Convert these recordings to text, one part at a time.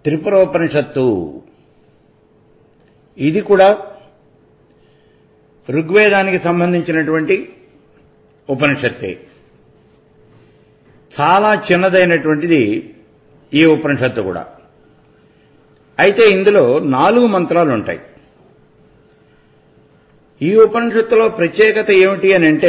త్రిపురోపనిషత్తు ఇది కూడా ఋగ్వేదానికి సంబంధించినటువంటి ఉపనిషత్తే చాలా చిన్నదైనటువంటిది ఈ ఉపనిషత్తు కూడా అయితే ఇందులో నాలుగు మంత్రాలు ఉంటాయి ఈ ఉపనిషత్తులో ప్రత్యేకత ఏమిటి అని అంటే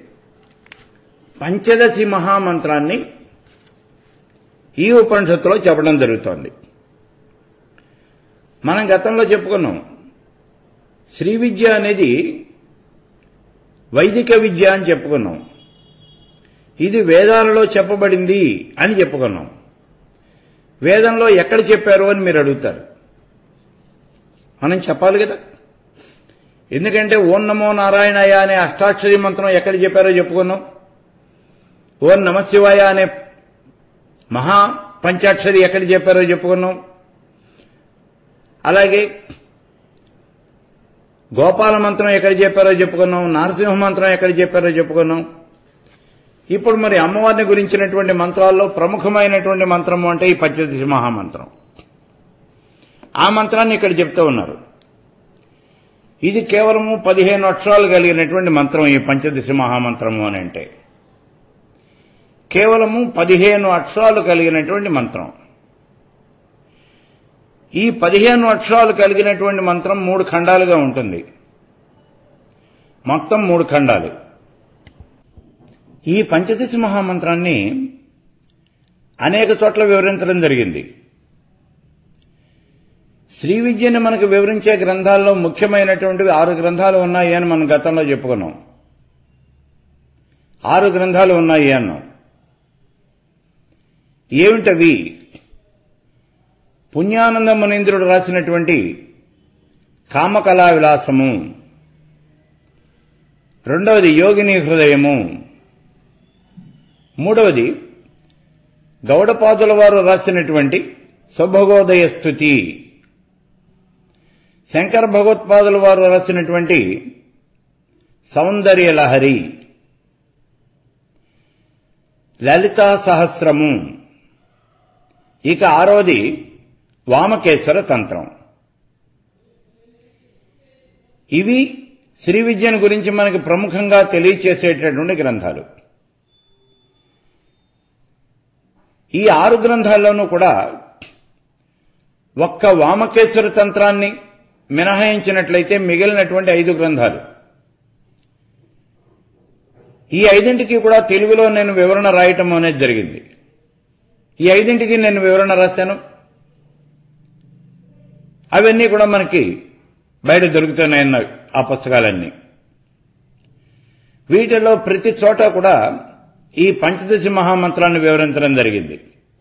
పంచదశి మహామంత్రాన్ని ఈ ఉపనిషత్తులో చెప్పడం జరుగుతోంది మనం గతంలో చెప్పుకున్నాం శ్రీ విద్య అనేది వైదిక విద్య అని చెప్పుకున్నాం ఇది వేదాలలో చెప్పబడింది అని చెప్పుకున్నాం వేదంలో ఎక్కడ చెప్పారు అని మీరు అడుగుతారు మనం చెప్పాలి కదా ఎందుకంటే ఓం నమో నారాయణయ అనే అష్టాక్షరి మంత్రం ఎక్కడ చెప్పారో చెప్పుకున్నాం ఓం నమశివాయ అనే మహా పంచాక్షరి ఎక్కడ చెప్పారో చెప్పుకున్నాం అలాగే గోపాల మంత్రం ఎక్కడ చెప్పారో చెప్పుకున్నాం నరసింహ మంత్రం ఎక్కడ చెప్పారో చెప్పుకున్నాం ఇప్పుడు మరి అమ్మవారిని గురించినటువంటి మంత్రాల్లో ప్రముఖమైనటువంటి మంత్రము అంటే ఈ పంచదశి మహామంత్రం ఆ మంత్రాన్ని ఇక్కడ చెప్తూ ఉన్నారు ఇది కేవలము పదిహేను అక్షరాలు కలిగినటువంటి మంత్రం ఈ పంచదశి మహామంత్రము అని అంటే కేవలము పదిహేను అక్షరాలు కలిగినటువంటి మంత్రం ఈ పదిహేను అక్షరాలు కలిగినటువంటి మంత్రం మూడు ఖండాలుగా ఉంటుంది మొత్తం మూడు ఖండాలు ఈ పంచదశి మహామంత్రాన్ని అనేక చోట్ల వివరించడం జరిగింది శ్రీ విద్యని మనకు వివరించే గ్రంథాల్లో ముఖ్యమైనటువంటివి ఆరు గ్రంథాలు ఉన్నాయి అని మనం గతంలో చెప్పుకున్నాం ఆరు గ్రంథాలు ఉన్నాయి అన్నాం ఏమిటవి పుణ్యానంద మునీంద్రుడు రాసినటువంటి కామకళా విలాసము రెండవది యోగిని హృదయము మూడవది గౌడపాదుల వారు రాసినటువంటి సుభగోదయ స్థుతి శంకర భగవత్పాదుల వారు రాసినటువంటి సౌందర్య లహరి లలితా సహస్రము ఇక ఆరోది వామకేశ్వర తంత్రం ఇవి శ్రీ విద్యను గురించి మనకి ప్రముఖంగా తెలియచేసేటటువంటి గ్రంథాలు ఈ ఆరు గ్రంథాల్లోనూ కూడా ఒక్క వామకేశ్వర తంత్రాన్ని మినహాయించినట్లయితే మిగిలినటువంటి ఐదు గ్రంథాలు ఈ ఐదింటికి కూడా తెలుగులో నేను వివరణ రాయటం అనేది జరిగింది ఈ ఐదింటికి నేను వివరణ రాశాను అవన్నీ కూడా మనకి బయట దొరుకుతున్నాయన్న ఆ పుస్తకాలన్నీ వీటిలో ప్రతి చోట కూడా ఈ పంచదశి మహామంత్రాన్ని వివరించడం జరిగింది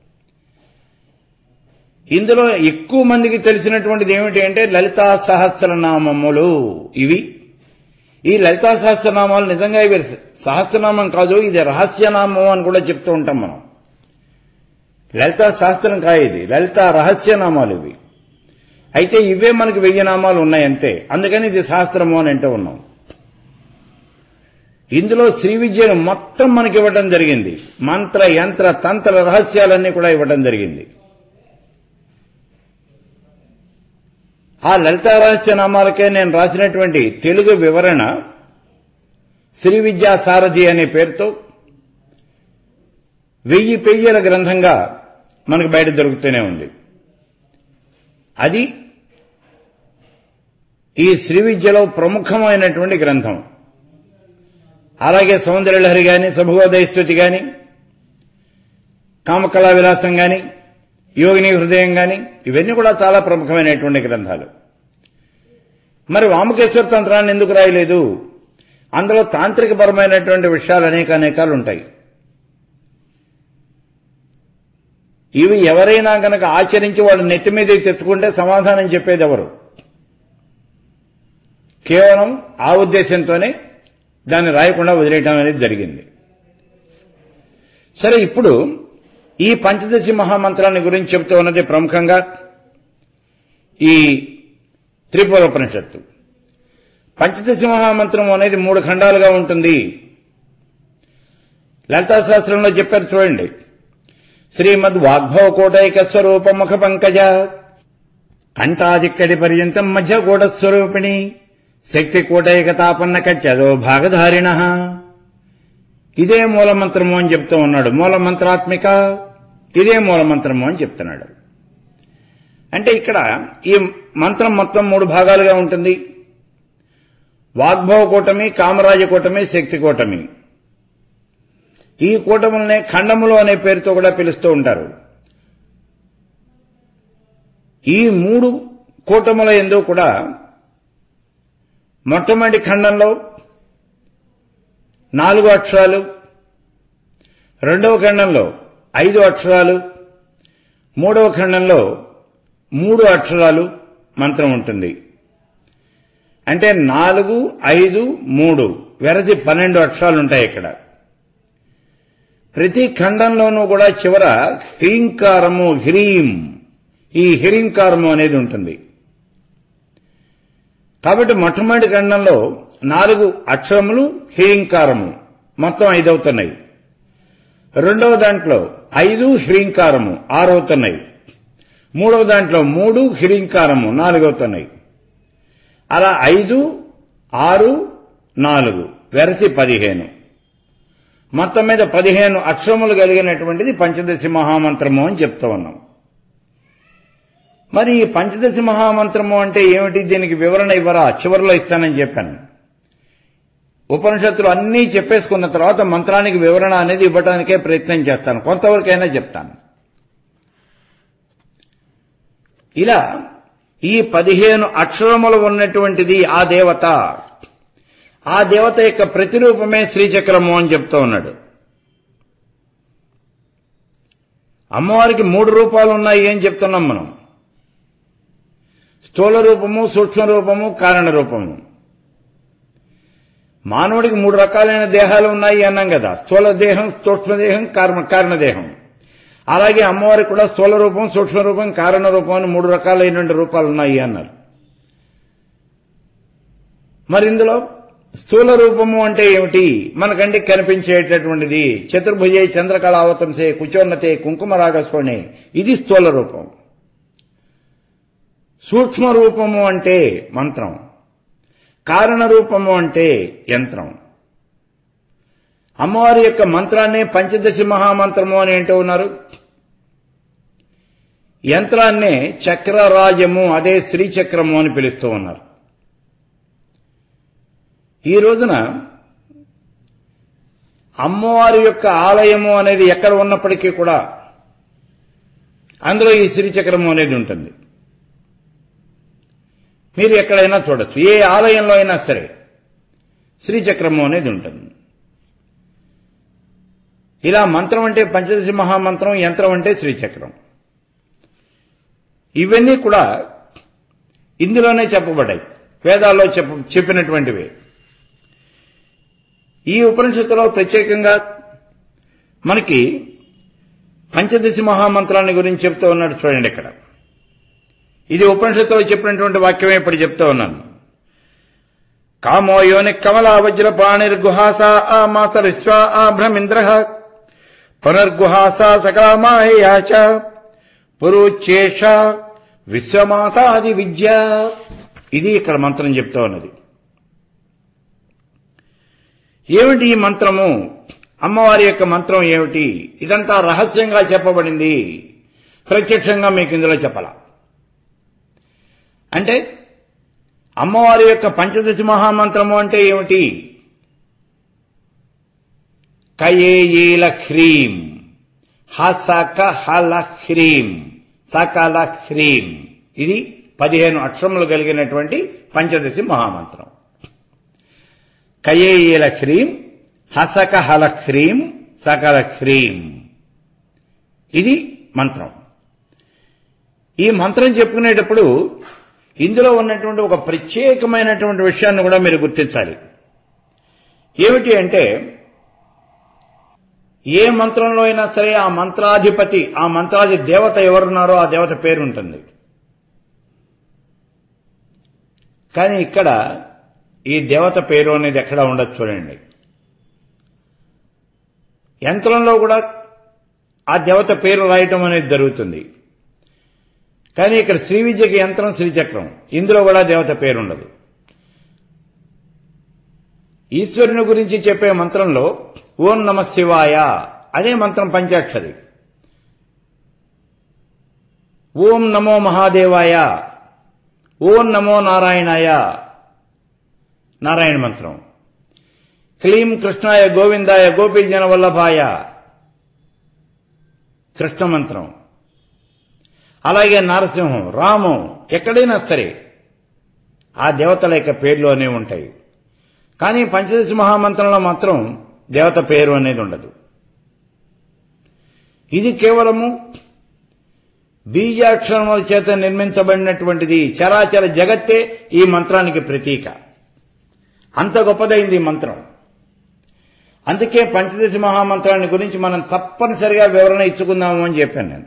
ఇందులో ఎక్కువ మందికి తెలిసినటువంటిది ఏమిటి అంటే లలితా సహస్రనామములు ఇవి ఈ లలితా సహస్రనామాలు నిజంగా ఇవి సహస్రనామం కాదు ఇది రహస్యనామం అని కూడా చెప్తూ ఉంటాం మనం లలితా సహస్రం కాదు ఇది లలితా రహస్యనామాలు ఇవి అయితే ఇవే మనకి వెయ్యి నామాలు ఉన్నాయి అంతే అందుకని ఇది సహస్రము అని అంటూ ఉన్నాం ఇందులో శ్రీ విద్యను మొత్తం మనకి ఇవ్వటం జరిగింది మంత్ర యంత్ర తంత్ర రహస్యాలన్నీ కూడా ఇవ్వటం జరిగింది ఆ లలితా రహస్య నామాలకే నేను రాసినటువంటి తెలుగు వివరణ శ్రీ విద్యా సారథి అనే పేరుతో వెయ్యి పెయ్యల గ్రంథంగా మనకు బయట దొరుకుతూనే ఉంది అది ఈ శ్రీ విద్యలో ప్రముఖమైనటువంటి గ్రంథం అలాగే సౌందర్యలహరి గాని సభగోదయ స్థుతి గాని కామకళా విలాసం గాని యోగిని హృదయం గాని ఇవన్నీ కూడా చాలా ప్రముఖమైనటువంటి గ్రంథాలు మరి వామకేశ్వర తంత్రాన్ని ఎందుకు రాయలేదు అందులో తాంత్రికపరమైనటువంటి విషయాలు అనేక అనేకాలు ఉంటాయి ఇవి ఎవరైనా గనక ఆచరించి వాళ్ళు నెత్తి మీద తెచ్చుకుంటే సమాధానం చెప్పేది ఎవరు కేవలం ఆ ఉద్దేశంతోనే దాన్ని రాయకుండా వదిలేయటం అనేది జరిగింది సరే ఇప్పుడు ఈ పంచదశి మహామంత్రాన్ని గురించి చెబుతూ ఉన్నది ప్రముఖంగా ఈ త్రిపురోపనిషత్తు పంచదశి మహామంత్రం అనేది మూడు ఖండాలుగా ఉంటుంది లలితా శాస్త్రంలో చెప్పారు చూడండి శ్రీమద్ వాగ్భవ కోటైక స్వరూప ముఖ పంకజ కంఠాదిక్కడి పర్యంతం మధ్య కూట స్వరూపిణి శక్తి కోటైక తాపన్న కచ్చదో భాగధారిణ ఇదే మూలమంత్రము అని చెప్తూ ఉన్నాడు మూలమంత్రాత్మిక ఇదే మూలమంత్రము అని చెప్తున్నాడు అంటే ఇక్కడ ఈ మంత్రం మొత్తం మూడు భాగాలుగా ఉంటుంది వాగ్భవ కూటమి కామరాజ కూటమి శక్తి కూటమి ఈ కూటములనే ఖండములు అనే పేరుతో కూడా పిలుస్తూ ఉంటారు ఈ మూడు కూటముల ఎందు కూడా మొట్టమొదటి ఖండంలో నాలుగు అక్షరాలు రెండవ ఖండంలో ఐదు అక్షరాలు మూడవ ఖండంలో మూడు అక్షరాలు మంత్రం ఉంటుంది అంటే నాలుగు ఐదు మూడు వెరసి పన్నెండు అక్షరాలు ఉంటాయి ఇక్కడ ప్రతి ఖండంలోనూ కూడా చివర హ్రీంకారము హ్రీం ఈ హ్రీంకారము అనేది ఉంటుంది కాబట్టి మొట్టమొదటి ఖండంలో నాలుగు అక్షరములు హ్రీంకారము మొత్తం ఐదు అవుతున్నాయి రెండవ దాంట్లో ఐదు హ్రీంకారము ఆరు అవుతున్నాయి మూడవ దాంట్లో మూడు హ్రీంకారము నాలుగు అవుతున్నాయి అలా ఐదు ఆరు నాలుగు వెరసి పదిహేను మొత్తం మీద పదిహేను అక్షరములు కలిగినటువంటిది పంచదశి మహామంత్రము అని చెప్తూ ఉన్నాం మరి ఈ పంచదశి మహామంత్రము అంటే ఏమిటి దీనికి వివరణ ఇవ్వరా చివరిలో ఇస్తానని చెప్పాను ఉపనిషత్తులు అన్నీ చెప్పేసుకున్న తర్వాత మంత్రానికి వివరణ అనేది ఇవ్వడానికే ప్రయత్నం చేస్తాను కొంతవరకైనా చెప్తాను ఇలా ఈ పదిహేను అక్షరములు ఉన్నటువంటిది ఆ దేవత ఆ దేవత యొక్క ప్రతిరూపమే శ్రీచక్రము అని చెప్తూ ఉన్నాడు అమ్మవారికి మూడు రూపాలు ఉన్నాయి అని చెప్తున్నాం మనం స్థూల రూపము సూక్ష్మ రూపము కారణ రూపము మానవుడికి మూడు రకాలైన దేహాలు ఉన్నాయి అన్నాం కదా స్థూల దేహం సూక్ష్మదేహం కారణ దేహం అలాగే అమ్మవారికి కూడా స్థూల రూపం సూక్ష్మ రూపం కారణ రూపం అని మూడు రకాలైనటువంటి రూపాలు ఉన్నాయి అన్నారు మరి ఇందులో స్థూల రూపము అంటే ఏమిటి మనకంటే కనిపించేటటువంటిది చతుర్భుజే చంద్రకళావతంసే కుచోన్నతే కుంకుమరాగస్వణే ఇది స్థూల రూపం సూక్ష్మ రూపము అంటే మంత్రం కారణ రూపము అంటే యంత్రం అమ్మవారి యొక్క మంత్రాన్ని పంచదశి మహామంత్రము అని ఏంటో ఉన్నారు యంత్రాన్నే చక్రరాజము అదే శ్రీచక్రము అని పిలుస్తూ ఉన్నారు ఈ రోజున అమ్మవారి యొక్క ఆలయము అనేది ఎక్కడ ఉన్నప్పటికీ కూడా అందులో ఈ శ్రీచక్రము అనేది ఉంటుంది మీరు ఎక్కడైనా చూడొచ్చు ఏ ఆలయంలో అయినా సరే శ్రీచక్రము అనేది ఉంటుంది ఇలా మంత్రం అంటే పంచదశి మహామంత్రం యంత్రం అంటే శ్రీచక్రం ఇవన్నీ కూడా ఇందులోనే చెప్పబడ్డాయి వేదాల్లో చెప్ప చెప్పినటువంటివి ఈ ఉపనిషత్తులో ప్రత్యేకంగా మనకి పంచదశి మహామంత్రాన్ని గురించి చెప్తూ ఉన్నాడు చూడండి ఇక్కడ ఇది ఉపనిషత్తులో చెప్పినటువంటి వాక్యమే ఇప్పుడు చెప్తూ ఉన్నాను కామో యోని కమలా వజ్ర పాణిర్గుహాసా ఆ మాతరిశ్వ ఆ భ్రమింద్ర పునర్గుహాసా సకామాయాచ పురుచేష విశ్వమాతాది విద్య ఇది ఇక్కడ మంత్రం చెప్తా ఉన్నది ఏమిటి ఈ మంత్రము అమ్మవారి యొక్క మంత్రం ఏమిటి ఇదంతా రహస్యంగా చెప్పబడింది ప్రత్యక్షంగా మీకు ఇందులో చెప్పాల అంటే అమ్మవారి యొక్క పంచదశి మహామంత్రము అంటే ఏమిటి కయేల హ్రీం హసక హల హ్రీం సకల హ్రీం ఇది పదిహేను అక్షరములు కలిగినటువంటి పంచదశి మహామంత్రం కయేల హ్రీం హసక హల హ్రీం సకల హ్రీం ఇది మంత్రం ఈ మంత్రం చెప్పుకునేటప్పుడు ఇందులో ఉన్నటువంటి ఒక ప్రత్యేకమైనటువంటి విషయాన్ని కూడా మీరు గుర్తించాలి ఏమిటి అంటే ఏ మంత్రంలో అయినా సరే ఆ మంత్రాధిపతి ఆ మంత్రాధి దేవత ఎవరున్నారో ఆ దేవత పేరు ఉంటుంది కానీ ఇక్కడ ఈ దేవత పేరు అనేది ఎక్కడ ఉండదు చూడండి యంత్రంలో కూడా ఆ దేవత పేరు రాయటం అనేది జరుగుతుంది కానీ ఇక్కడ శ్రీ విద్యకి యంత్రం శ్రీచక్రం ఇందులో కూడా దేవత పేరు ఉండదు ఈశ్వరుని గురించి చెప్పే మంత్రంలో ఓం నమ శివాయ అదే మంత్రం పంచాక్షరి ఓం నమో మహాదేవాయ ఓం నమో నారాయణాయ నారాయణ మంత్రం క్లీం కృష్ణాయ గోవిందాయ గోపీజన వల్లభాయ కృష్ణ మంత్రం అలాగే నరసింహం రామం ఎక్కడైనా సరే ఆ దేవతల యొక్క పేర్లోనే ఉంటాయి కానీ పంచదశ మహామంత్రంలో మాత్రం దేవత పేరు అనేది ఉండదు ఇది కేవలము బీజాక్షరముల చేత నిర్మించబడినటువంటిది చరాచర జగత్తే ఈ మంత్రానికి ప్రతీక అంత గొప్పదైంది ఈ మంత్రం అందుకే పంచదశ మహామంత్రాన్ని గురించి మనం తప్పనిసరిగా వివరణ ఇచ్చుకుందాము అని చెప్పాను నేను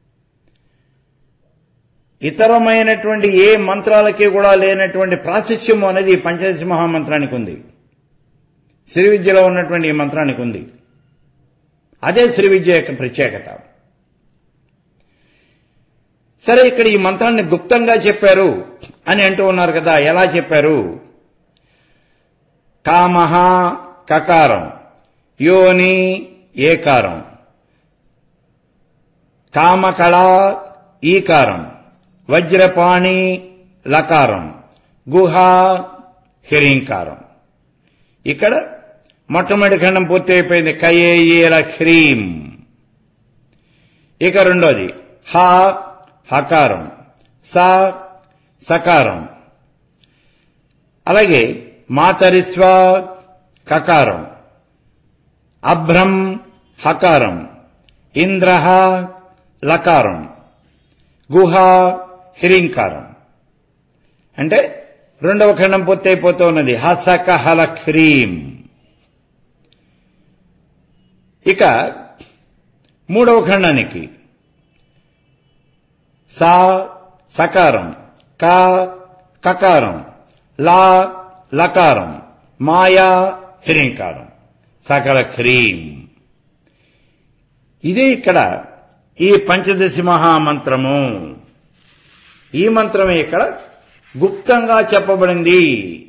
ఇతరమైనటువంటి ఏ మంత్రాలకి కూడా లేనటువంటి ప్రాశస్యము అనేది ఈ పంచదశ మహామంత్రానికి ఉంది శ్రీ విద్యలో ఉన్నటువంటి ఈ మంత్రానికి ఉంది అదే శ్రీ విద్య యొక్క ప్రత్యేకత సరే ఇక్కడ ఈ మంత్రాన్ని గుప్తంగా చెప్పారు అని అంటూ ఉన్నారు కదా ఎలా చెప్పారు కామహ కకారం యోని ఏకారం కామకళ ఈకారం వజ్రపాణి లకారం గుహ హ్రీంకారం ఇక్కడ మొట్టమొదటి ఖండం పూర్తి అయిపోయింది కయేయేల హ్రీం ఇక రెండోది హ హకారం స సకారం అలాగే మాతరిస్వ కకారం అభ్రం హకారం ఇంద్ర లకారం గుహ హ్రీంకారం అంటే రెండవ ఖండం పూర్తి అయిపోతూ ఉన్నది హసక హల హ్రీం ఇక మూడవ ఖండానికి సా సకారం క కకారం లా లకారం మాయా హ్రీంకారం సకల హ్రీం ఇదే ఇక్కడ ఈ పంచదశి మహామంత్రము ఈ మంత్రమే ఇక్కడ గుప్తంగా చెప్పబడింది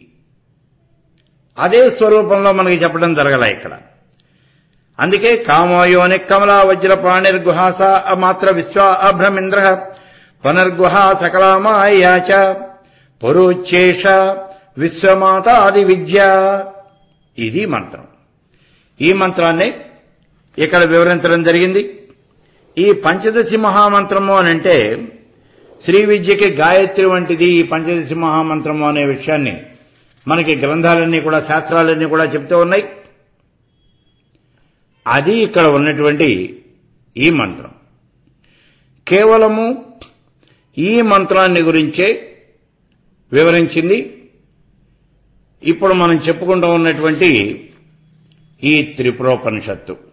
అదే స్వరూపంలో మనకి చెప్పడం జరగల ఇక్కడ అందుకే కామోయోని కమలా వజ్రపాణిర్ గుహాస అమాత్ర విశ్వ అభ్రమింద్ర పునర్గుహ సకలామాయాచ పురుచ్చేష విశ్వమాత ఆది విద్య ఇది మంత్రం ఈ మంత్రాన్ని ఇక్కడ వివరించడం జరిగింది ఈ పంచదశి మహామంత్రము అని అంటే శ్రీ విద్యకి గాయత్రి వంటిది ఈ పంచదశి మహామంత్రము అనే విషయాన్ని మనకి గ్రంథాలన్నీ కూడా శాస్త్రాలన్నీ కూడా చెప్తూ ఉన్నాయి అది ఇక్కడ ఉన్నటువంటి ఈ మంత్రం కేవలము ఈ మంత్రాన్ని గురించే వివరించింది ఇప్పుడు మనం చెప్పుకుంటూ ఉన్నటువంటి ఈ త్రిపురోపనిషత్తు